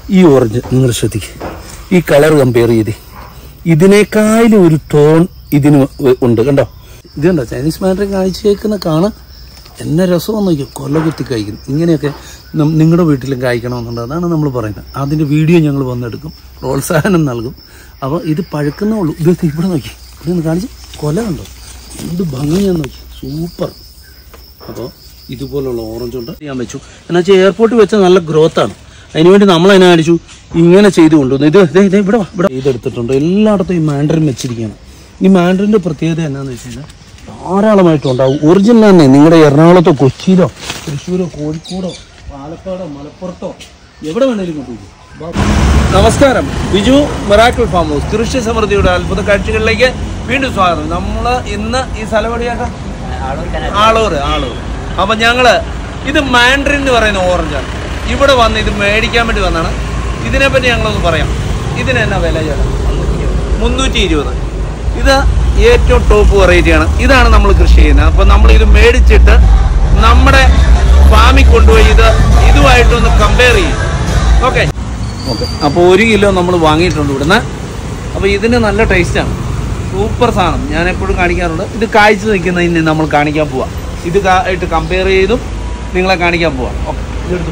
ഈ ഓറഞ്ച് നിങ്ങൾ ശ്രദ്ധിക്കുക ഈ കളർ കമ്പയർ ചെയ്ത് ഇതിനേക്കാളും ഒരു ടോൺ ഇതിന് ഉ- ഉണ്ട് കണ്ടോ ഇത് കണ്ടോ ചൈനീസ് മാൻഡറിൻ കാഴ്ചയേക്കുന്ന കാണാൻ എന്നെ രസമെന്ന് നോക്കിയോ കൊല്ല കുത്തി കഴിക്കുന്നു ഇങ്ങനെയൊക്കെ നം- നിങ്ങളുടെ വീട്ടിലും കായ്ക്കണമെന്നുണ്ട് അതാണ് നമ്മൾ പറയുന്നത് അതിൻ്റെ വീഡിയോ ഞങ്ങൾ വന്നെടുക്കും പ്രോത്സാഹനം നൽകും അപ്പോൾ ഇത് പഴുക്കുന്നേ ഉള്ളൂ ഇത് ഇവിടെ നോക്കി ഇവിടെ ഒന്ന് കാണിച്ച് കൊല കണ്ടോ എന്ത് ഭംഗിയാന്ന് നോക്കി സൂപ്പർ അപ്പോൾ ഇതുപോലുള്ള ഓറഞ്ച് ഉണ്ട് ചെയ്യാൻ വെച്ചു എന്ന് വെച്ചാൽ എയർപോർട്ടിൽ വെച്ച നല്ല ഗ്രോത്ത് ആണ് അതിനുവേണ്ടി നമ്മൾ അതിനെ അടിച്ചു ഇങ്ങനെ ചെയ്ത് കൊണ്ടുവന്നു ഇത് ദേ, ദേ, ഇവിടെ വാ, ഇവിടെ ചെയ്തെടുത്തിട്ടുണ്ട് എല്ലായിടത്തും ഈ മാൻഡറിൻ വെച്ചിരിക്കുകയാണ് ഈ മാൻഡറിൻ്റെ പ്രത്യേകത എന്നാന്ന് വെച്ച് കഴിഞ്ഞാൽ ധാരാളമായിട്ടുണ്ടാവും ഒറിജിനൽ തന്നെ നിങ്ങളുടെ എറണാകുളത്തോ കൊച്ചിയിലോ തൃശ്ശൂരോ കോഴിക്കോടോ പാലക്കാടോ മലപ്പുറത്തോ എവിടെ വേണേലും കൊണ്ടുപോകും നമസ്കാരം ബിജു മെറാക്കിൾ ഫാം ഹൗസ് കൃഷി സമൃദ്ധിയുടെ അത്ഭുത കാഴ്ചകളിലേക്ക് വീണ്ടും സ്വാഗതം നമ്മൾ ഇന്ന് ഈ സ്ഥലം എവിടെയാക്കാം ആളൂർ ആളൂർ അപ്പൊ ഞങ്ങള് ഇത് മാൻഡറിൻ എന്ന് പറയുന്ന ഓറഞ്ചാണ് ഇവിടെ വന്ന് ഇത് മേടിക്കാൻ വേണ്ടി വന്നാണ് ഇതിനെപ്പറ്റി ഞങ്ങളൊന്ന് പറയാം ഇതിന് എന്നാ വില ചേട്ടാ മുന്നൂറ്റി ഇരുപത് ഇത് ഏറ്റവും ടോപ്പ് വെറൈറ്റിയാണ് ഇതാണ് നമ്മൾ കൃഷി ചെയ്യുന്നത് അപ്പം നമ്മൾ ഇത് മേടിച്ചിട്ട് നമ്മുടെ ഫാമിൽ കൊണ്ടുപോയി ഇത് ഇതുമായിട്ടൊന്ന് കമ്പയർ ചെയ്യും ഓക്കെ ഓക്കെ അപ്പോൾ ഒരു കിലോ നമ്മൾ വാങ്ങിയിട്ടുണ്ട് ഇവിടുന്ന് അപ്പോൾ ഇതിന് നല്ല ടേസ്റ്റാണ് സൂപ്പർ സാധനം ഞാൻ എപ്പോഴും കാണിക്കാറുണ്ട് ഇത് കായ്ച്ചു നിൽക്കുന്നതിന് നമ്മൾ കാണിക്കാൻ പോവാം ഇത് കാ- ആയിട്ട് കമ്പയർ ചെയ്തും നിങ്ങളെ കാണിക്കാൻ പോവാം ഓക്കെ ഇതെടുത്തു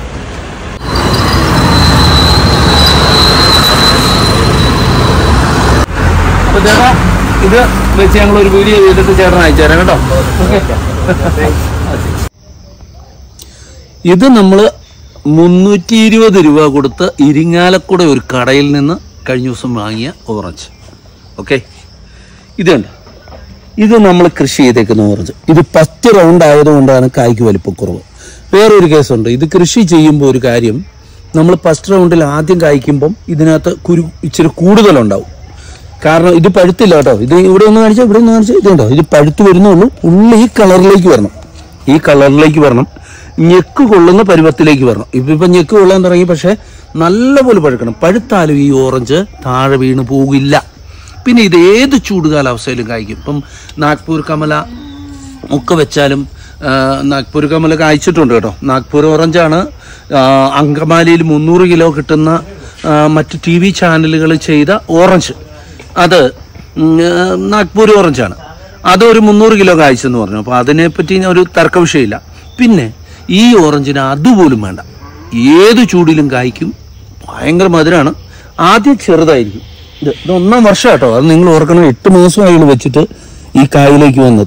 അപ്പോൾ ചേട്ടാ ഇത് വെച്ച് ഞങ്ങൾ ഒരു വീഡിയോ ചെയ്തിട്ട് ചേട്ടൻ അയച്ചു തരാം കേട്ടോ ഇത് നമ്മൾ മുന്നൂറ്റി ഇരുപത് രൂപ കൊടുത്ത് ഇരിങ്ങാലക്കുട ഒരു കടയിൽ നിന്ന് കഴിഞ്ഞ ദിവസം വാങ്ങിയ ഓറഞ്ച് ഓക്കെ ഇത് കണ്ടോ ഇത് നമ്മൾ കൃഷി ചെയ്തേക്കുന്ന ഓറഞ്ച് ഇത് ഫസ്റ്റ് റൗണ്ട് ആയതുകൊണ്ടാണ് കായ്ക്ക് വലിപ്പക്കുറവ് വേറൊരു കേസുണ്ട് ഇത് കൃഷി ചെയ്യുമ്പോൾ ഒരു കാര്യം നമ്മൾ ഫസ്റ്റ് റൗണ്ടിൽ ആദ്യം കായ്ക്കുമ്പം ഇതിനകത്ത് കുരു ഇച്ചിരി കൂടുതലുണ്ടാവും കാരണം ഇത് പഴുത്തില്ല കേട്ടോ ഇത് ഇവിടെ ഒന്ന് കാണിച്ചാൽ ഇവിടെ ഒന്ന് കാണിച്ചാൽ ഇതുണ്ടോ ഇത് പഴുത്ത് വരുന്നുള്ളൂ ഉള്ളി ഈ കളറിലേക്ക് വരണം ഈ കളറിലേക്ക് വരണം ഞെക്ക് കൊള്ളുന്ന പരുവത്തിലേക്ക് വരണം ഇപ്പം ഇപ്പം ഞെക്ക് കൊള്ളാൻ തുടങ്ങി പക്ഷേ നല്ലപോലെ പഴുക്കണം പഴുത്താലും ഈ ഓറഞ്ച് താഴെ വീണ് പോകില്ല പിന്നെ ഇത് ഏത് ചൂട് കാലാവസ്ഥയിലും കായ്ക്കും ഇപ്പം നാഗ്പൂർ കമല ഒക്കെ വെച്ചാലും ആ, നാഗ്പൂർ കമല കായ്ച്ചിട്ടുണ്ട് കേട്ടോ നാഗ്പൂർ ഓറഞ്ചാണ് ആ, അങ്കമാലിയിൽ മുന്നൂറ് കിലോ കിട്ടുന്ന ആ, മറ്റ് ടി വി ചാനലുകൾ ചെയ്ത ഓറഞ്ച് അത് ഉം, ആ, നാഗ്പൂർ ഓറഞ്ചാണ് അതൊരു മുന്നൂറ് കിലോ കായ്ച്ചെന്ന് പറഞ്ഞു അപ്പോൾ അതിനെപ്പറ്റി ഒരു തർക്ക വിഷയമില്ല പിന്നെ ഈ ഓറഞ്ചിന് അതുപോലും വേണ്ട ഏത് ചൂടിലും കായ്ക്കും ഭയങ്കര മധുരമാണ് ആദ്യം ചെറുതായിരിക്കും ഇത് ഇത് ഒന്നാം വർഷം കേട്ടോ അത് നിങ്ങൾ ഓർക്കണം എട്ട് മാസമായാണ് വെച്ചിട്ട് ഈ കായിലേക്ക് വന്നത്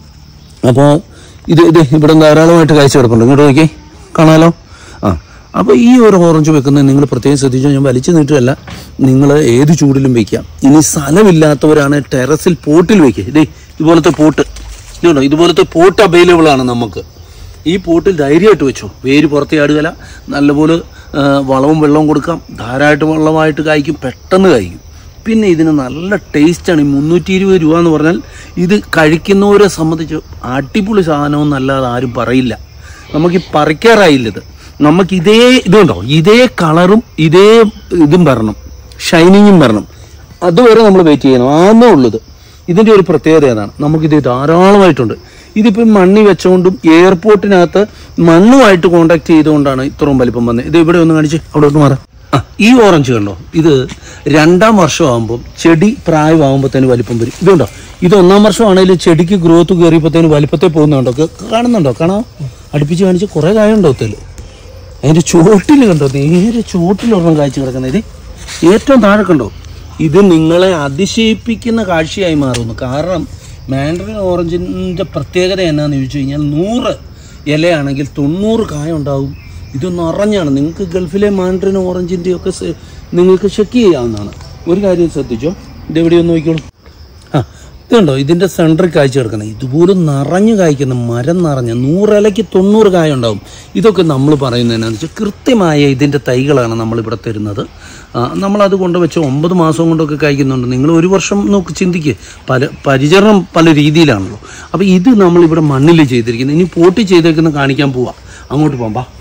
അപ്പോൾ ഇത് ഇത് ഇവിടെ ധാരാളമായിട്ട് കാഴ്ച കിടപ്പുണ്ട് ഇങ്ങോട്ട് നോക്കിയേ കാണാലോ ആ അപ്പോൾ ഈ ഒരു ഓറഞ്ച് വെക്കുന്നത് നിങ്ങൾ പ്രത്യേകം ശ്രദ്ധിച്ചോ ഞാൻ വലിച്ചു നീട്ടുമല്ല നിങ്ങൾ ഏത് ചൂടിലും വെക്കാം ഇനി സ്ഥലമില്ലാത്തവരാണ് ടെറസിൽ പോട്ടിൽ വെക്കുക ഇതേ ഇതുപോലത്തെ പോട്ട് ഇതുണ്ടോ ഇതുപോലത്തെ പോട്ട് അവൈലബിൾ ആണ് നമുക്ക് ഈ പോട്ടിൽ ധൈര്യമായിട്ട് വെച്ചോ വേര് പുറത്ത് ചാടുകയില്ല നല്ലപോലെ ആ, വളവും വെള്ളവും കൊടുക്കാം ധാരാളമായിട്ട് വെള്ളമായിട്ട് കായ്ക്കും പെട്ടെന്ന് കായ്ക്കും പിന്നെ ഇതിന് നല്ല ടേസ്റ്റാണ് ഈ മുന്നൂറ്റി ഇരുപത് രൂപ എന്ന് പറഞ്ഞാൽ ഇത് കഴിക്കുന്നവരെ സംബന്ധിച്ച് അടിപൊളി സാധനമെന്നല്ലാതെ ആരും പറയില്ല നമുക്ക് ഈ പറിക്കാറായില്ല ഇത് നമുക്ക് ഇതേ ഇതുണ്ടോ ഇതേ കളറും ഇതേ ഇതും വരണം ഷൈനിങ്ങും വരണം അതുവരെ നമ്മൾ വെയിറ്റ് ചെയ്യണം ആന്നേ ഉള്ളത് ഇതിൻ്റെ ഒരു പ്രത്യേകത ഏതാണ് നമുക്കിത് ധാരാളമായിട്ടുണ്ട് ഇതിപ്പം മണ്ണി വെച്ചുകൊണ്ടും എയർപോർട്ടിനകത്ത് മണ്ണുമായിട്ട് കോണ്ടാക്ട് ചെയ്തുകൊണ്ടാണ് ഇത്രയും വലിപ്പം വന്നത് ഇത് ഇവിടെ ഒന്ന് കാണിച്ച് അവിടെ ഒന്ന് മാറാം ആ ഈ ഓറഞ്ച് കണ്ടോ ഇത് രണ്ടാം വർഷമാകുമ്പോൾ ചെടി പ്രായമാകുമ്പോഴത്തേന് വലിപ്പം വരും ഇതുണ്ടോ ഇത് ഒന്നാം വർഷമാണെങ്കിലും ചെടിക്ക് ഗ്രോത്ത് കയറിയപ്പോഴത്തേന് വലിപ്പത്തെ പോകുന്നുണ്ടോ ക- കാണുന്നുണ്ടോ കാണാം അടുപ്പിച്ച് കാണിച്ച് കുറേ കായുണ്ടോ ഒത്തല് അതിന്റെ ചോട്ടിൽ കണ്ടോ നേരെ ചോട്ടിൽ ഒരെണ്ണം കാഴ്ച കിടക്കുന്നത് ഇത് ഏറ്റവും താഴെ കണ്ടോ ഇത് നിങ്ങളെ അതിശയിപ്പിക്കുന്ന കാഴ്ചയായി മാറുന്നു കാരണം മാൻഡറിൻ ഓറഞ്ചിൻ്റെ പ്രത്യേകത എന്നാന്ന് ചോദിച്ചു കഴിഞ്ഞാൽ നൂറ് ഇലയാണെങ്കിൽ തൊണ്ണൂറ് കായ ഉണ്ടാവും ഇത് നിറഞ്ഞാണ് നിങ്ങൾക്ക് ഗൾഫിലെ മാൻഡറിൻ ഓറഞ്ചിൻ്റെ ഒക്കെ സെ- നിങ്ങൾക്ക് ചെക്ക് ചെയ്യാവുന്നതാണ് ഒരു കാര്യം ശ്രദ്ധിച്ചോ ഇതെവിടെയൊന്ന് നോക്കിക്കോളൂ ആ ഇതുണ്ടോ ഇതിന്റെ സെൻട്രിൽ കായ്ച്ചു കിടക്കണം ഇതുപോലെ നിറഞ്ഞു കായ്ക്കുന്ന മരം നിറഞ്ഞ നൂറിലയ്ക്ക് തൊണ്ണൂറ് കായ ഉണ്ടാവും ഇതൊക്കെ നമ്മൾ പറയുന്നത് എന്നാന്ന് വെച്ചാൽ കൃത്യമായ ഇതിന്റെ തൈകളാണ് നമ്മളിവിടെ തരുന്നത് ആ, നമ്മളത് കൊണ്ടുവച്ച് ഒമ്പത് മാസം കൊണ്ടൊക്കെ കായ്ക്കുന്നുണ്ട് നിങ്ങൾ ഒരു വർഷം നോക്ക് ചിന്തിക്കുക പല പരിചരണം പല രീതിയിലാണല്ലോ അപ്പോൾ ഇത് നമ്മളിവിടെ മണ്ണിൽ ചെയ്തിരിക്കുന്നത് ഇനി പോട്ടി ചെയ്തേക്കുന്ന കാണിക്കാൻ പോവാം അങ്ങോട്ട് പോകാം ബാ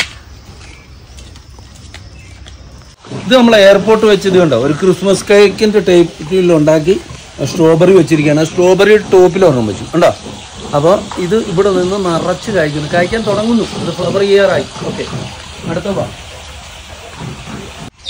ഇത് നമ്മൾ എയർപോർട്ട് വെച്ചത് കണ്ടോ ഒരു ക്രിസ്മസ് കേക്കിന്റെ ടൈപ്പിൽ ഉണ്ടാക്കി സ്ട്രോബെറി വെച്ചിരിക്കുകയാണ് സ്ട്രോബെറി ടോപ്പിൽ ഒരെണ്ണം വെച്ചു കണ്ടോ അപ്പോൾ ഇത് ഇവിടെ നിന്ന് നിറച്ച് കായ്ക്കുന്നു കായ്ക്കാൻ തുടങ്ങുന്നു ഇത് ഫ്ലവർ ഇയർ ആയി ഓക്കെ അടുത്ത വാ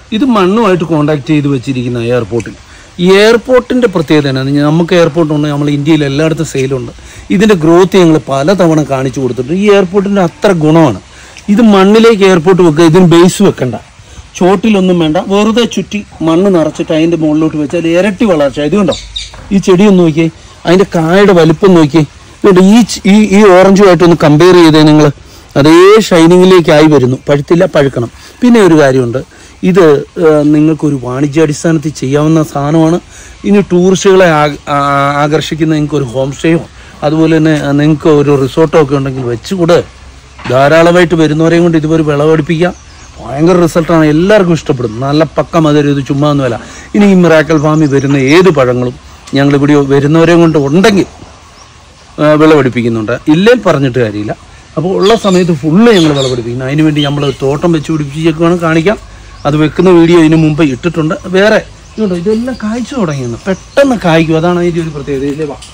ഇത് മണ്ണുമായിട്ട് കോണ്ടാക്ട് ചെയ്ത് വെച്ചിരിക്കുന്ന എയർപോർട്ടിൽ ഈ എയർപോർട്ടിന്റെ പ്രത്യേകത എന്നാന്ന് പറഞ്ഞാൽ നമുക്ക് എയർപോർട്ട് ഉണ്ട് നമ്മൾ ഇന്ത്യയിൽ എല്ലായിടത്തും സെയിലുണ്ട് ഇതിന്റെ ഗ്രോത്ത് ഞങ്ങൾ പലതവണ കാണിച്ചു കൊടുത്തിട്ടുണ്ട് ഈ എയർപോർട്ടിന്റെ അത്ര ഗുണമാണ് ഇത് മണ്ണിലേക്ക് എയർപോർട്ട് വെക്കുക ഇതിന് ബേസ് വെക്കണ്ട ചോട്ടിലൊന്നും വേണ്ട വെറുതെ ചുറ്റി മണ്ണ് നിറച്ചിട്ട് അതിന്റെ മുകളിലോട്ട് വെച്ചാൽ ഇരട്ടി വളർച്ച ഇത് കണ്ടോ ഈ ചെടി ഒന്ന് നോക്കിയേ അതിന്റെ കായയുടെ വലിപ്പം നോക്കിയേ ഇതുകൊണ്ട് ഈ ച്- ഈ ഈ ഓറഞ്ചുമായിട്ട് ഒന്ന് കമ്പയർ ചെയ്തേ നിങ്ങൾ അതേ ഷൈനിങ്ങിലേക്കായി വരുന്നു പഴുത്തില്ല പഴുക്കണം പിന്നെ ഒരു കാര്യമുണ്ട് ഇത് ഏഹ്, നിങ്ങൾക്കൊരു വാണിജ്യാടിസ്ഥാനത്തിൽ ചെയ്യാവുന്ന സാധനമാണ് ഇനി ടൂറിസ്റ്റുകളെ ആ- ആ- ആകർഷിക്കുന്ന നിങ്ങൾക്ക് ഒരു ഹോം സ്റ്റേയോ അതുപോലെ തന്നെ നിങ്ങൾക്ക് ഒരു റിസോർട്ടോ ഒക്കെ ഉണ്ടെങ്കിൽ വെച്ചുകൂടെ ധാരാളമായിട്ട് വരുന്നവരെയും കൊണ്ട് ഇതുപോലെ വിളവെടുപ്പിക്കാം ഭയങ്കര റിസൾട്ടാണ് എല്ലാവർക്കും ഇഷ്ടപ്പെടും നല്ല പക്ക മധുരം ഇത് ചുമ്മാ ഒന്നുമല്ല ഇനി ഈ മിറാക്കൽ ഫാമിൽ വരുന്ന ഏത് പഴങ്ങളും ഞങ്ങൾ ഇവിടെ വരുന്നവരെയും കൊണ്ട് ഉണ്ടെങ്കിൽ ആ, വിളവെടുപ്പിക്കുന്നുണ്ട് ഇല്ലേൽ പറഞ്ഞിട്ട് കാര്യമില്ല അപ്പോൾ ഉള്ള സമയത്ത് ഫുള്ള് ഞങ്ങൾ വിളവെടുപ്പിക്കുന്നു അതിന് വേണ്ടി നമ്മൾ തോട്ടം വെച്ച് പിടിപ്പിച്ചേക്കാണ് കാണിക്കാം അത് വെക്കുന്ന വീഡിയോ ഇതിന് മുമ്പ് ഇട്ടിട്ടുണ്ട് വേറെ ഇതുണ്ടോ ഇതെല്ലാം കായ്ച്ചു തുടങ്ങിയെന്ന് പെട്ടെന്ന് കായ്ക്കും അതാണ് അതിൻ്റെ ഒരു പ്രത്യേകത ഇല്ലേ വാ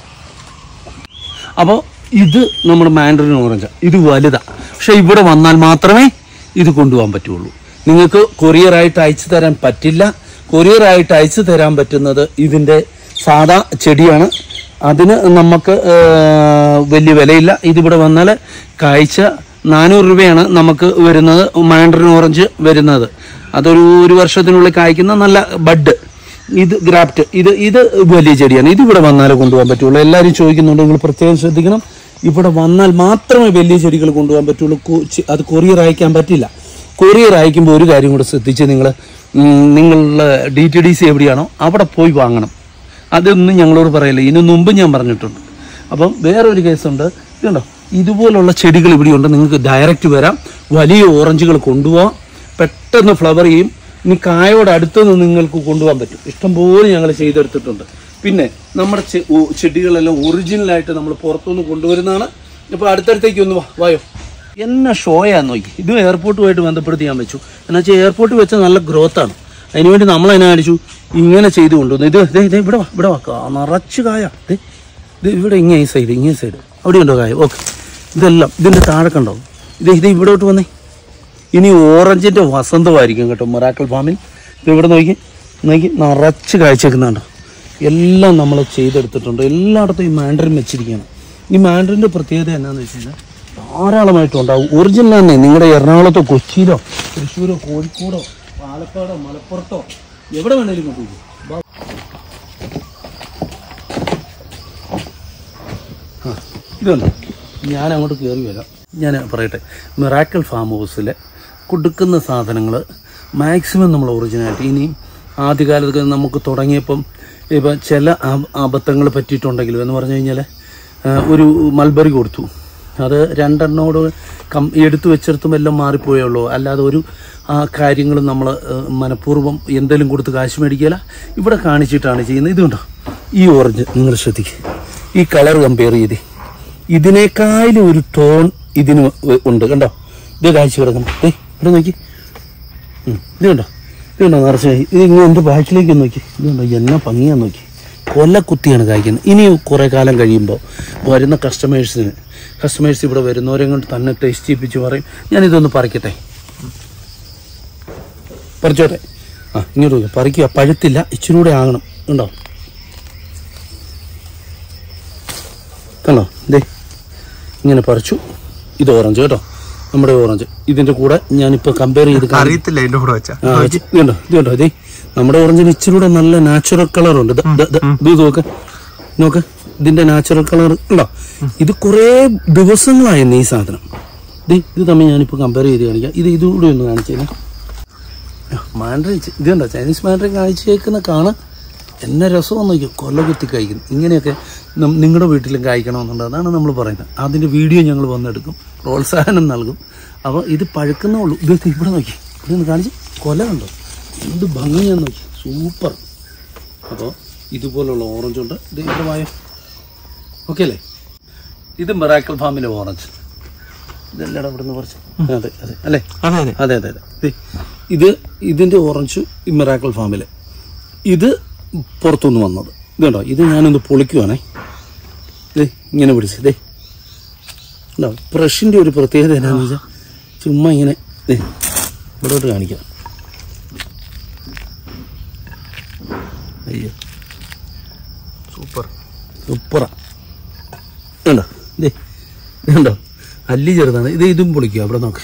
അപ്പോൾ ഇത് നമ്മുടെ മാൻഡറിൻ ഓറഞ്ച് ഇത് വലുതാണ് പക്ഷെ ഇവിടെ വന്നാൽ മാത്രമേ ഇത് കൊണ്ടുപോകാൻ പറ്റുള്ളൂ നിങ്ങൾക്ക് കൊറിയറായിട്ട് അയച്ചു തരാൻ പറ്റില്ല കൊറിയറായിട്ട് അയച്ചു തരാൻ പറ്റുന്നത് ഇതിൻ്റെ സാധാ ചെടിയാണ് അതിന് നമുക്ക് ആ, വലിയ വിലയില്ല ഇതിവിടെ വന്നാൽ കാഴ്ച നാനൂറ് രൂപയാണ് നമുക്ക് വരുന്നത് മാൻഡറിൻ ഓറഞ്ച് വരുന്നത് അതൊരു ഒരു വർഷത്തിനുള്ളിൽ കായ്ക്കുന്ന നല്ല ബഡ് ഇത് ഗ്രാഫ്റ്റ് ഇത് ഇത് വലിയ ചെടിയാണ് ഇത് ഇവിടെ വന്നാലേ കൊണ്ടുപോകാൻ പറ്റുള്ളൂ എല്ലാവരും ചോദിക്കുന്നുണ്ട് നിങ്ങൾ പ്രത്യേകം ശ്രദ്ധിക്കണം ഇവിടെ വന്നാൽ മാത്രമേ വലിയ ചെടികൾ കൊണ്ടുപോകാൻ പറ്റുള്ളൂ കൊ- ചെ- അത് കൊറിയർ അയക്കാൻ പറ്റില്ല കൊറിയർ അയക്കുമ്പോൾ ഒരു കാര്യം കൂടെ ശ്രദ്ധിച്ച് നിങ്ങൾ നിങ്ങളുടെ ഡി ടി ഡി സി എവിടെയാണോ അവിടെ പോയി വാങ്ങണം അതൊന്നും ഞങ്ങളോട് പറയില്ല ഇതിനു മുമ്പ് ഞാൻ പറഞ്ഞിട്ടുണ്ട് അപ്പം വേറൊരു കേസുണ്ട് ഇതുണ്ടോ ഇതുപോലുള്ള ചെടികൾ ഇവിടെയുണ്ട് നിങ്ങൾക്ക് ഡയറക്റ്റ് വരാം വലിയ ഓറഞ്ചുകൾ കൊണ്ടുപോകാം പെട്ടെന്ന് ഫ്ലവർ ചെയ്യും ഇനി കായോട് അടുത്ത് നിന്ന് നിങ്ങൾക്ക് കൊണ്ടുപോകാൻ പറ്റും ഇഷ്ടംപോലെ ഞങ്ങൾ ചെയ്തെടുത്തിട്ടുണ്ട് പിന്നെ നമ്മുടെ ചെ- ഓ- ചെടികളെല്ലാം ഒറിജിനലായിട്ട് നമ്മൾ പുറത്തുനിന്ന് കൊണ്ടുവരുന്നതാണ് ഇപ്പോൾ അടുത്തടുത്തേക്ക് ഒന്ന് വാ വായോ എന്നെ ഷോയാന്ന് നോക്കി ഇത് എയർപോർട്ടുമായിട്ട് ബന്ധപ്പെടുത്തി ഞാൻ വെച്ചു എന്ന് വെച്ചാൽ എയർപോർട്ടിൽ വെച്ച നല്ല ഗ്രോത്താണ് അതിനുവേണ്ടി നമ്മൾ അതിനെ അടിച്ചു ഇങ്ങനെ ചെയ്ത് കൊണ്ടുവന്നു ഇത് ദേ ദേ ഇവിടെ വാ ഇവിടെ വാ കാ- നിറച്ച് കായ ദേ ഇത് ഇവിടെ ഇങ്ങനെ ഈ സൈഡ് ഇങ്ങനെ സൈഡ് അവിടെ ഉണ്ടോ കായ ഓക്കെ ഇതെല്ലാം ഇതിൻ്റെ താഴെ കണ്ടോ ഇത് ഇത് ഇവിടോട്ട് വന്നേ ഇനി ഓറഞ്ചിന്റെ വസന്തമായിരിക്കും കേട്ടോ മൊറാക്കൽ ഫാമിൽ ഇത് ഇവിടെ നോക്കി നോക്കി നിറച്ച് കാഴ്ചവെക്കുന്നുണ്ടോ എല്ലാം നമ്മൾ ചെയ്തെടുത്തിട്ടുണ്ട് എല്ലായിടത്തും ഈ മാൻഡറിൻ വെച്ചിരിക്കുകയാണ് ഈ മാൻഡറിന്റെ പ്രത്യേകത എന്നാന്ന് വെച്ച് കഴിഞ്ഞാൽ ധാരാളമായിട്ടും ഉണ്ടാവും ഒറിജിനൽ തന്നെ നിങ്ങളുടെ എറണാകുളത്തോ കൊച്ചിയിലോ തൃശ്ശൂരോ കോഴിക്കോടോ പാലക്കാടോ മലപ്പുറത്തോ എവിടെ വേണേലും കൊണ്ടുപോകും ബാ. ആ, ഇതുണ്ടോ ഞാൻ അങ്ങോട്ട് കയറി വരാം ഞാൻ പറയട്ടെ മിറാക്കൽ ഫാം ഹൗസിൽ കൊടുക്കുന്ന സാധനങ്ങൾ മാക്സിമം നമ്മൾ ഒറിജിനാലിറ്റി ഇനിയും ആദ്യകാലത്ത് നമുക്ക് തുടങ്ങിയപ്പം ഇപ്പം ചില അബദ്ധങ്ങൾ പറ്റിയിട്ടുണ്ടെങ്കിലും എന്ന് പറഞ്ഞു കഴിഞ്ഞാൽ ഒരു മൽബറി കൊടുത്തു അത് രണ്ടെണ്ണോട് കം എടുത്തു വെച്ചിടത്തും എല്ലാം മാറിപ്പോയുള്ളൂ അല്ലാതെ ഒരു ആ കാര്യങ്ങൾ നമ്മൾ മനഃപൂർവ്വം എന്തെങ്കിലും കൊടുത്ത് കാശ് മേടിക്കില്ല ഇവിടെ കാണിച്ചിട്ടാണ് ചെയ്യുന്നത് ഇതുണ്ടോ ഈ ഓറഞ്ച് നിങ്ങൾ ശ്രദ്ധിക്കുക ഈ കളർ കമ്പയർ ചെയ്തേ ഇതിനേക്കാളും ഒരു ടോൺ ഇതിന് വ- ഉണ്ട് കണ്ടോ ഇത് കാഴ്ച കിടക്കണം ഏ ഇവിടെ നോക്കി ഉം, ഇത് കണ്ടോ ഇത് കണ്ടോ നിറച്ച് ഇത് ഇങ്ങനെ എൻ്റെ ബാക്കിലേക്ക് നോക്കി ഇത് കണ്ടോ എന്നാ ഭംഗിയാന്ന് നോക്കി കൊല്ല കുത്തിയാണ് കായ്ക്കുന്നത് ഇനി കുറേ കാലം കഴിയുമ്പോൾ വരുന്ന കസ്റ്റമേഴ്സിന് കസ്റ്റമേഴ്സ് ഇവിടെ വരുന്നവരെ കൊണ്ട് തന്നെ ടേസ്റ്റ് ചെയ്യിപ്പിച്ച് പറയും ഞാനിതൊന്ന് പറിക്കട്ടെ പറിച്ചോട്ടെ ആ ഇങ്ങോട്ട് നോക്ക്. പറിക്കുക പഴുത്തില്ല ഇച്ചിരി കൂടെ ആകണം ഉണ്ടോ കണ്ടോ ദേ ഇങ്ങനെ പറിച്ചു ഇത് ഓറഞ്ച് കേട്ടോ നമ്മുടെ ഓറഞ്ച് ഇതിന്റെ കൂടെ ഞാനിപ്പോൾ കമ്പയർ ചെയ്ത് കാണി- അറിയത്തില്ല അതിന്റെ കൂടെ വെച്ചാ ആ, ഇത് കണ്ടോ ഇത് കണ്ടോ ഇതേ നമ്മുടെ ഓറഞ്ചിന് ഇച്ചിരി കൂടെ നല്ല നാച്ചുറൽ കളർ ഉണ്ട് ദ- ദ- ദ- ഇത് നോക്ക് നോക്ക് ഇതിന്റെ നാച്ചുറൽ കളർ ഉണ്ടോ ഇത് കുറേ ദിവസങ്ങളായിരുന്നു ഈ സാധനം ദേ ഇത് തമ്മിൽ ഞാനിപ്പോൾ കമ്പയർ ചെയ്ത് കാണിക്കാം ഇത് ഇതുകൂടി ഒന്ന് കാണിച്ചേ മാൻഡ്രിൻ ചെ- ഇത് കണ്ടോ ചൈനീസ് മാൻഡ്രിൻ കാഴ്ചയേക്കുന്ന കാണാൻ എന്നെ രസമെന്ന് നോക്കിയോ കൊല്ല കുത്തി കഴിക്കുന്നു ഇങ്ങനെയൊക്കെ നം- നിങ്ങളുടെ വീട്ടിലും കായ്ക്കണമെന്നുണ്ട് അതാണ് നമ്മൾ പറയുന്നത് അതിൻ്റെ വീഡിയോ ഞങ്ങൾ വന്നെടുക്കും പ്രോത്സാഹനം നൽകും അപ്പോൾ ഇത് പഴുക്കുന്നേ ഉള്ളൂ ഇത് ദേ ഇവിടെ നോക്കി ഇവിടെ ഒന്ന് കാണിച്ച് കൊല കണ്ടോ എന്ത് ഭംഗിയാന്ന് നോക്കി സൂപ്പർ അപ്പോൾ ഇതുപോലുള്ള ഓറഞ്ച് ഉണ്ട് ഇത് ഇവിടെ വായോ ഓക്കെ അല്ലേ ഇത് മെറാക്കൽ ഫാമിലെ ഓറഞ്ച് ഇതെല്ലാം ഇവിടുന്ന് കുറച്ച് അതെ അതെ അല്ലേ അതെ അതെ അതെ അതെ അതെ ദേ, ഇത് ഇതിന്റെ ഓറഞ്ച് ഈ മിറാക്കിൾ ഫാമില് ഇത് പുറത്തുനിന്ന് വന്നത് ഇതുണ്ടോ ഇത് ഞാനൊന്ന് പൊളിക്കുവാണേ ദേ ഇങ്ങനെ പിടിച്ച് ദേ ഉണ്ടോ ബ്രഷിന്റെ ഒരു പ്രത്യേകത എന്നാന്ന് വെച്ചാൽ ചുമ്മാ ഇങ്ങനെ ദേ ഇവിടോട്ട് കാണിക്കാം അയ്യോ സൂപ്പർ സൂപ്പറാ ഉണ്ടോ ഇതേ ഇതുണ്ടോ അല്ലി ചെറുതാണ് ഇത് ഇതും പൊളിക്കുക അവിടെ നോക്ക്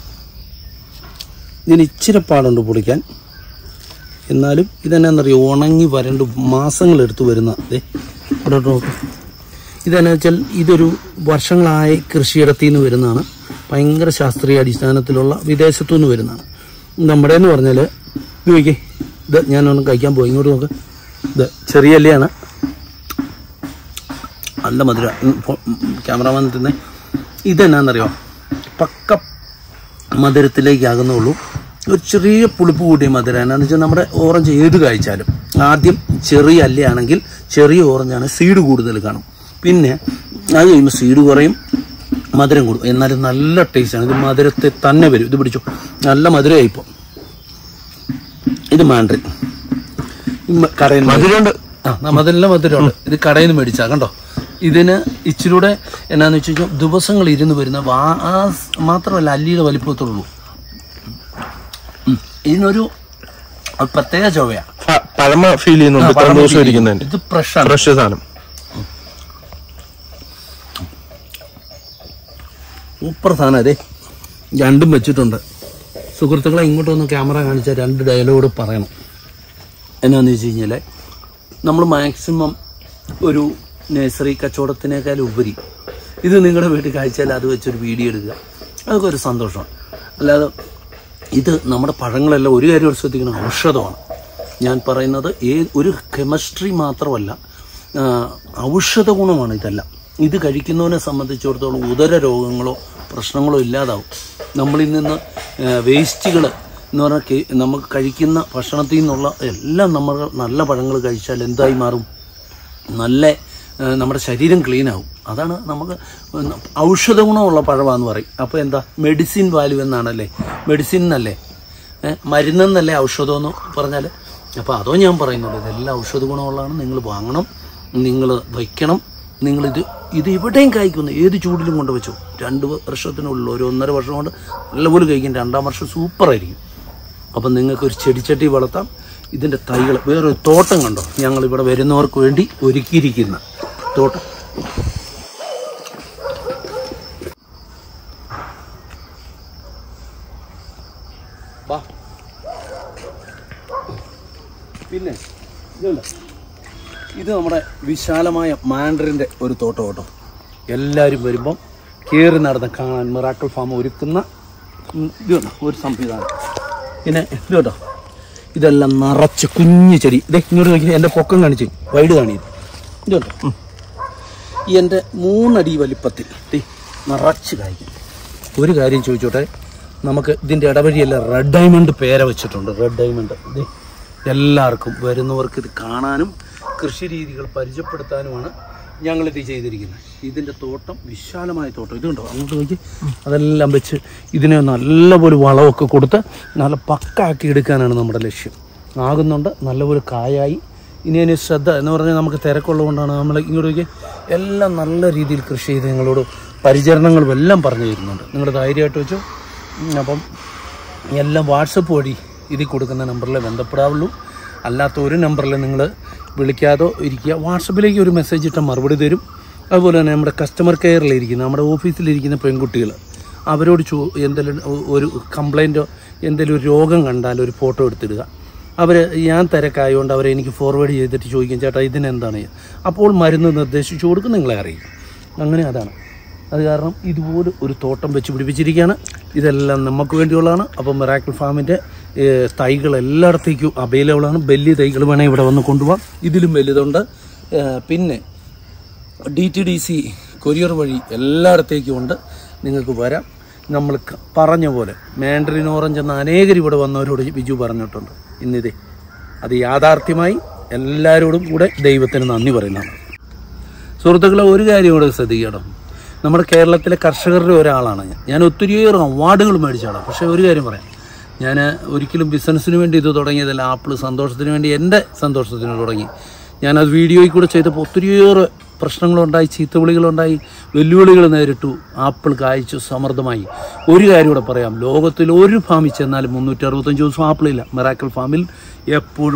ഇതിന് ഇച്ചിരി പാടുണ്ട് പൊളിക്കാൻ എന്നാലും ഇതെന്നാന്നറിയോ ഉണങ്ങി വരണ്ട് മാസങ്ങളെടുത്ത് വരുന്ന ദേ ഇവിടെ നോക്ക് ഇതെന്നു വെച്ചാൽ ഇതൊരു വർഷങ്ങളായി കൃഷിയിടത്തിൽ നിന്ന് വരുന്നതാണ് ഭയങ്കര ശാസ്ത്രീയ അടിസ്ഥാനത്തിലുള്ള വിദേശത്തു നിന്ന് വരുന്നതാണ് നമ്മുടെ എന്ന് പറഞ്ഞാൽ ഇത് നോക്കിയേ ഇത് ഞാനൊന്ന് കഴിക്കാൻ പോയി ഇങ്ങോട്ട് നോക്ക് ഇത് ചെറിയ അല്ലിയാണ് നല്ല മധുര ക്യാമറമാൻ തന്നെ ഇതെന്നാന്നറിയോ പക്ക മധുരത്തിലേക്ക് ആകുന്നുള്ളൂ ഒരു ചെറിയ പുളിപ്പ് കൂടിയ മധുരം എന്നാന്ന് വെച്ചാൽ നമ്മുടെ ഓറഞ്ച് ഏത് കഴിച്ചാലും ആദ്യം ചെറിയ അല്ലയാണെങ്കിൽ ചെറിയ ഓറഞ്ചാണ് സീഡ് കൂടുതൽ കാണും പിന്നെ അത് കഴിയുമ്പോൾ സീഡ് കുറയും മധുരം കൂടും എന്നാലും നല്ല ടേസ്റ്റാണ് ഇത് മധുരത്തെ തന്നെ വരും ഇത് പിടിച്ചു നല്ല മധുരമായി ഇപ്പോൾ ഇത് മാൻഡ്രിൻ കടയിൽ നിന്ന് മധുരമുണ്ട് ആ നമ്മതെല്ലാം മധുരമുണ്ട് ഇത് കടയിൽ നിന്ന് മേടിച്ചാ കണ്ടോ ഇതിന് ഇച്ചിരൂടെ എന്നാന്ന് വെച്ച് കഴിഞ്ഞാൽ ദിവസങ്ങൾ ഇരുന്ന് വരുന്ന വാ ആ സ് മാത്രമല്ല അല്ലിയുടെ വലിപ്പത്തുള്ളൂ ഉം. ഇതിനൊരു ഒരു പ്രത്യേക ചൊവ്വയാ പ- പഴമ ഫീൽ ചെയ്യുന്നുണ്ട് ഇത്ര ദിവസം ഇരിക്കുന്നതിന്റെ ഇത് ഫ്രഷാണ് ഫ്രഷ് സാധനം സൂപ്പർ സാധനം അതെ രണ്ടും വെച്ചിട്ടുണ്ട് സുഹൃത്തുക്കളെ ഇങ്ങോട്ട് വന്ന് ക്യാമറ കാണിച്ച രണ്ട് ഡയലോഗ് പറയണം എന്നാന്ന് വെച്ച് കഴിഞ്ഞാൽ നമ്മൾ മാക്സിമം ഒരു നഴ്സറി കച്ചവടത്തിനേക്കാൾ ഉപരി ഇത് നിങ്ങളുടെ വീട്ടിൽ കാഴ്ചയിൽ അത് വെച്ചൊരു വീഡിയോ എടുക്കുക അതൊക്കെ ഒരു സന്തോഷമാണ് അല്ലാതെ ഇത് നമ്മുടെ പഴങ്ങളെല്ലാം ഒരു കാര്യം കൂടി ശ്രദ്ധിക്കണം ഔഷധമാണ് ഞാൻ പറയുന്നത് ഏ ഒരു കെമിസ്ട്രി മാത്രമല്ല ആ, ഔഷധ ഗുണമാണ് ഇതെല്ലാം ഇത് കഴിക്കുന്നവനെ സംബന്ധിച്ചിടത്തോളം ഉദര രോഗങ്ങളോ പ്രശ്നങ്ങളോ ഇല്ലാതാവും നമ്മളിൽ നിന്ന് വേസ്റ്റുകൾ എന്ന് പറഞ്ഞാൽ കെ- നമുക്ക് കഴിക്കുന്ന ഭക്ഷണത്തിൽ നിന്നുള്ള എല്ലാം നമ്മൾ നല്ല പഴങ്ങൾ കഴിച്ചാൽ എന്തായി മാറും നല്ല ആ, നമ്മുടെ ശരീരം ക്ലീൻ ആവും അതാണ് നമുക്ക് ഔഷധ ഗുണമുള്ള പഴമാന്ന് പറയും അപ്പോൾ എന്താ മെഡിസിൻ വാല്യൂ എന്നാണല്ലേ മെഡിസിൻ എന്നല്ലേ ഏ, മരുന്നെന്നല്ലേ ഔഷധം എന്ന് പറഞ്ഞാൽ അപ്പോൾ അതോ ഞാൻ പറയുന്നുള്ളൂ ഇതെല്ലാം ഔഷധ ഗുണമുള്ളതാണ് നിങ്ങൾ വാങ്ങണം നിങ്ങൾ വയ്ക്കണം നിങ്ങളിത് ഇത് എവിടെയും കായ്ക്കുന്നു ഏത് ചൂടിലും കൊണ്ട് വെച്ചു രണ്ട് വർഷത്തിനുള്ളിൽ ഒരു ഒന്നര വർഷം കൊണ്ട് നല്ലപോലെ കഴിക്കും രണ്ടാം വർഷം സൂപ്പറായിരിക്കും അപ്പം നിങ്ങൾക്ക് ഒരു ചെടിച്ചട്ടി വളർത്താം ഇതിൻ്റെ തൈകൾ വേറൊരു തോട്ടം കണ്ടോ ഞങ്ങൾ ഇവിടെ വരുന്നവർക്ക് വേണ്ടി ഒരുക്കിയിരിക്കുന്ന തോട്ടം വാ. പിന്നെ ഇതുണ്ട് ഇത് നമ്മുടെ വിശാലമായ മാൻഡറിൻ്റെ ഒരു തോട്ടം കേട്ടോ എല്ലാവരും വരുമ്പം കയറി നടന്ന് കാണാൻ മിറാക്കിൾ ഫാം ഒരുക്കുന്ന ഉം, ഇത് കണ്ടോ ഒരു സംവിധാനം പിന്നെ ഇത് കേട്ടോ ഇതെല്ലാം നിറച്ച് കുഞ്ഞു ചെടി ഇതേ ഇങ്ങോട്ട് നോക്കി എൻ്റെ പൊക്കം കാണിച്ച് വൈഡ് കാണിയത് ഇത് കേട്ടോ ഉം. ഈ എൻ്റെ മൂന്നടി വലിപ്പത്തിൽ ദേ നിറച്ച് കായ്ക്കും ഒരു കാര്യം ചോദിച്ചോട്ടെ നമുക്ക് ഇതിൻ്റെ ഇടവഴിയെല്ലാം റെഡ് ഡയമണ്ട് പേര വെച്ചിട്ടുണ്ട് റെഡ് ഡയമണ്ട് ദേ എല്ലാവർക്കും വരുന്നവർക്ക് ഇത് കാണാനും കൃഷി രീതികൾ പരിചയപ്പെടുത്താനുമാണ് ഞങ്ങളിത് ചെയ്തിരിക്കുന്നത് ഇതിൻ്റെ തോട്ടം വിശാലമായ തോട്ടം ഇതുണ്ടോ അങ്ങോട്ട് നോക്കി അതെല്ലാം വെച്ച് ഇതിനെ നല്ലപോലെ വളമൊക്കെ കൊടുത്ത് നല്ല പക്കാക്കി എടുക്കാനാണ് നമ്മുടെ ലക്ഷ്യം ആകുന്നുണ്ട് നല്ലപോലെ കായായി ഇനി അതിന് ശ്രദ്ധ എന്ന് പറഞ്ഞാൽ നമുക്ക് തിരക്കുള്ളതുകൊണ്ടാണ് നമ്മൾ ഇങ്ങോട്ട് നോക്കി എല്ലാം നല്ല രീതിയിൽ കൃഷി ചെയ്ത് നിങ്ങളോട് പരിചരണങ്ങളും എല്ലാം പറഞ്ഞു തരുന്നുണ്ട് നിങ്ങൾ ധൈര്യമായിട്ട് വെച്ചു ഉം, അപ്പം എല്ലാം വാട്സപ്പ് വഴി ഇതിൽ കൊടുക്കുന്ന നമ്പറിൽ ബന്ധപ്പെടാവുള്ളൂ അല്ലാത്ത ഒരു നമ്പറിൽ നിങ്ങൾ വിളിക്കാതോ ഇരിക്കുക വാട്സപ്പിലേക്ക് ഒരു മെസ്സേജ് ഇട്ടാൽ മറുപടി തരും അതുപോലെ തന്നെ നമ്മുടെ കസ്റ്റമർ കെയറിലിരിക്കുന്ന നമ്മുടെ ഓഫീസിലിരിക്കുന്ന പെൺകുട്ടികൾ അവരോട് ചോ എന്തെങ്കിലും ഒ- ഒരു കംപ്ലൈൻറ്റോ എന്തെങ്കിലും ഒരു രോഗം കണ്ടാൽ ഒരു ഫോട്ടോ എടുത്തിടുക അവർ ഞാൻ തിരക്കായതുകൊണ്ട് അവരെ എനിക്ക് ഫോർവേഡ് ചെയ്തിട്ട് ചോദിക്കും ചേട്ടാ ഇതിനെന്താണ് അപ്പോൾ മരുന്ന് നിർദ്ദേശിച്ചു കൊടുക്കും നിങ്ങളെ അറിയിക്കും അങ്ങനെ അതാണ് അത് കാരണം ഇതുപോലെ ഒരു തോട്ടം വെച്ച് പിടിപ്പിച്ചിരിക്കുകയാണ് ഇതെല്ലാം നമുക്ക് വേണ്ടിയുള്ളതാണ് അപ്പം മെറാക്കിൾ ഫാമിൻ്റെ തൈകൾ എല്ലായിടത്തേക്കും അവൈലബിൾ ആണ് വലിയ തൈകൾ വേണമെങ്കിൽ ഇവിടെ വന്ന് കൊണ്ടുപോകാം ഇതിലും വലുതുണ്ട് ഏ, പിന്നെ D T D C courier വഴി എല്ലായിടത്തേക്കും ഉണ്ട് നിങ്ങൾക്ക് വരാം നമ്മൾ ക- പറഞ്ഞ പോലെ മാൻഡറിൻ ഓറഞ്ച് എന്ന അനേകർ ഇവിടെ വന്നവരോട് ബിജു പറഞ്ഞിട്ടുണ്ട് ഇന്നിതേ അത് യാഥാർത്ഥ്യമായി എല്ലാവരോടും കൂടെ ദൈവത്തിന് നന്ദി പറയുന്നതാണ് സുഹൃത്തുക്കളെ ഒരു കാര്യം കൂടെ ശ്രദ്ധിക്കണം നമ്മുടെ കേരളത്തിലെ കർഷകരുടെ ഒരാളാണ് ഞാൻ ഞാൻ ഒത്തിരിയേറെ അവാർഡുകൾ മേടിച്ചാണ് പക്ഷേ ഒരു കാര്യം പറയാം ഞാൻ ഒരിക്കലും ബിസിനസ്സിന് വേണ്ടി ഇത് തുടങ്ങിയതല്ല ആപ്പിൾ സന്തോഷത്തിന് വേണ്ടി എൻ്റെ സന്തോഷത്തിന് തുടങ്ങി ഞാനത് വീഡിയോയിൽ കൂടെ ചെയ്തപ്പോൾ ഒത്തിരിയേറെ പ്രശ്നങ്ങളുണ്ടായി ചീത്തവിളികളുണ്ടായി വെല്ലുവിളികൾ നേരിട്ടു ആപ്പിൾ കായ്ച്ചു സമൃദ്ധമായി ഒരു കാര്യം കൂടെ പറയാം ലോകത്തിൽ ഒരു ഫാമിൽ ചെന്നാലും മുന്നൂറ്റി അറുപത്തഞ്ച് ദിവസം ആപ്പിളില്ല മെറാക്കൽ ഫാമിൽ എപ്പോഴും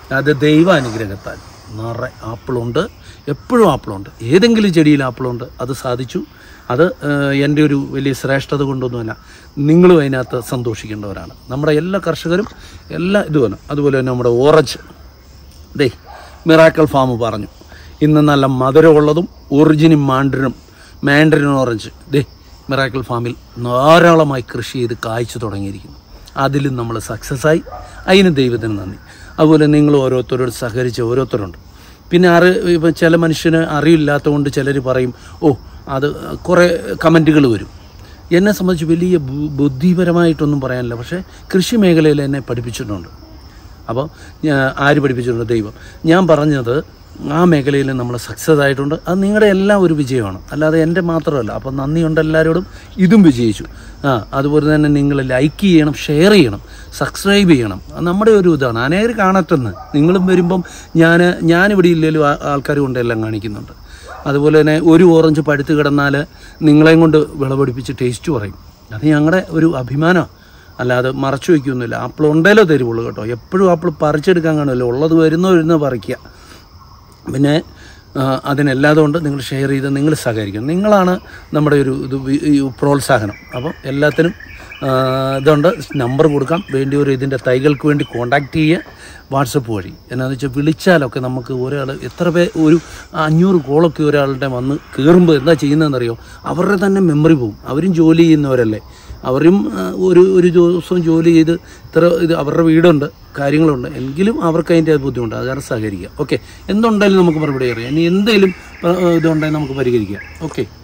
അത് ദൈവാനുഗ്രഹത്താൽ നിറയെ ആപ്പിളുണ്ട് എപ്പോഴും ആപ്പിളുണ്ട് ഏതെങ്കിലും ചെടിയിൽ ആപ്പിളുണ്ട് അത് സാധിച്ചു അത് ഏഹ്, എൻ്റെ ഒരു വലിയ ശ്രേഷ്ഠത കൊണ്ടൊന്നുമല്ല നിങ്ങളും അതിനകത്ത് സന്തോഷിക്കേണ്ടവരാണ് നമ്മുടെ എല്ലാ കർഷകരും എല്ലാ ഇതുപോലെ അതുപോലെ തന്നെ നമ്മുടെ ഓറഞ്ച് ദേ മിറാക്കൽ ഫാം പറഞ്ഞു ഇന്ന് നല്ല മധുരമുള്ളതും ഒറിജിനും മാൻഡറിനും മാൻഡറിനും ഓറഞ്ച് ദേ മിറാക്കൽ ഫാമിൽ ധാരാളമായി കൃഷി ചെയ്ത് കായ്ച്ചു തുടങ്ങിയിരിക്കുന്നു അതിലും നമ്മൾ സക്സസ് ആയി അതിന് ദൈവത്തിന് നന്ദി അതുപോലെ നിങ്ങൾ ഓരോരുത്തരോട് സഹകരിച്ച ഓരോരുത്തരുണ്ട് പിന്നെ അറി ഇപ്പം ചില മനുഷ്യന് അറിയില്ലാത്തതുകൊണ്ട് ചിലർ പറയും ഓ അത് കുറേ കമൻറ്റുകൾ വരും എന്നെ സംബന്ധിച്ച് വലിയ ബു- ബുദ്ധിപരമായിട്ടൊന്നും പറയാനില്ല പക്ഷേ കൃഷി മേഖലയിൽ എന്നെ പഠിപ്പിച്ചിട്ടുണ്ട് അപ്പോൾ ഞാൻ ആര് പഠിപ്പിച്ചിട്ടുണ്ട് ദൈവം ഞാൻ പറഞ്ഞത് ആ മേഖലയിൽ നമ്മൾ സക്സസ് ആയിട്ടുണ്ട് അത് നിങ്ങളുടെ എല്ലാം ഒരു വിജയമാണ് അല്ലാതെ എൻ്റെ മാത്രമല്ല അപ്പോൾ നന്ദിയുണ്ട് എല്ലാവരോടും ഇതും വിജയിച്ചു ആ അതുപോലെ തന്നെ നിങ്ങൾ ലൈക്ക് ചെയ്യണം ഷെയർ ചെയ്യണം സബ്സ്ക്രൈബ് ചെയ്യണം അത് നമ്മുടെ ഒരു ഇതാണ് അനേകർ കാണട്ടെന്ന് നിങ്ങളും വരുമ്പം ഞാൻ ഞാനിവിടെ ഇല്ലെങ്കിലും ആൾക്കാർ കൊണ്ട് എല്ലാം കാണിക്കുന്നുണ്ട് അതുപോലെ തന്നെ ഒരു ഓറഞ്ച് പഴുത്ത് കിടന്നാൽ നിങ്ങളെയും കൊണ്ട് വിളവെടുപ്പിച്ച് ടേസ്റ്റ് പറയും അത് ഞങ്ങളുടെ ഒരു അഭിമാനമാണ് അല്ലാതെ മറച്ചു വയ്ക്കൊന്നുമില്ല ആപ്പിൾ ഉണ്ടേലോ തരുവുള്ളൂ കേട്ടോ എപ്പോഴും ആപ്പിൾ പറിച്ചെടുക്കാൻ കാണുമല്ലോ ഉള്ളത് വരുന്നോ വരുന്നോ പറിക്കുക പിന്നെ ആ, അതിനെല്ലാതുകൊണ്ട് നിങ്ങൾ ഷെയർ ചെയ്ത് നിങ്ങൾ സഹകരിക്കണം നിങ്ങളാണ് നമ്മുടെ ഒരു ഇത് വി- ഈ പ്രോത്സാഹനം അപ്പം എല്ലാത്തിനും ആ, ഇതുണ്ട് നമ്പർ കൊടുക്കാം വേണ്ടിയവർ ഇതിൻ്റെ തൈകൾക്ക് വേണ്ടി കോൺടാക്റ്റ് ചെയ്യുക വാട്സപ്പ് വഴി എന്നാന്ന് വെച്ചാൽ വിളിച്ചാലൊക്കെ നമുക്ക് ഒരാൾ എത്ര പേ ഒരു അഞ്ഞൂറ് കോളൊക്കെ ഒരാളുടെ വന്ന് കയറുമ്പോൾ എന്താ ചെയ്യുന്നതെന്നറിയോ അവരുടെ തന്നെ മെമ്മറി പോകും അവരും ജോലി ചെയ്യുന്നവരല്ലേ അവരും ആ, ഒരു ഒരു ദിവസം ജോലി ചെയ്ത് ഇത്ര ഇത് അവരുടെ വീടുണ്ട് കാര്യങ്ങളുണ്ട് എങ്കിലും അവർക്ക് അതിൻ്റെ ബുദ്ധിമുട്ട് അത് കാരണം സഹകരിക്കുക ഓക്കെ എന്തുണ്ടെങ്കിലും നമുക്ക് മറുപടി അറിയാം ഇനി എന്തെങ്കിലും ആ, ഇതുണ്ടെങ്കിൽ നമുക്ക് പരിഹരിക്കാം ഓക്കെ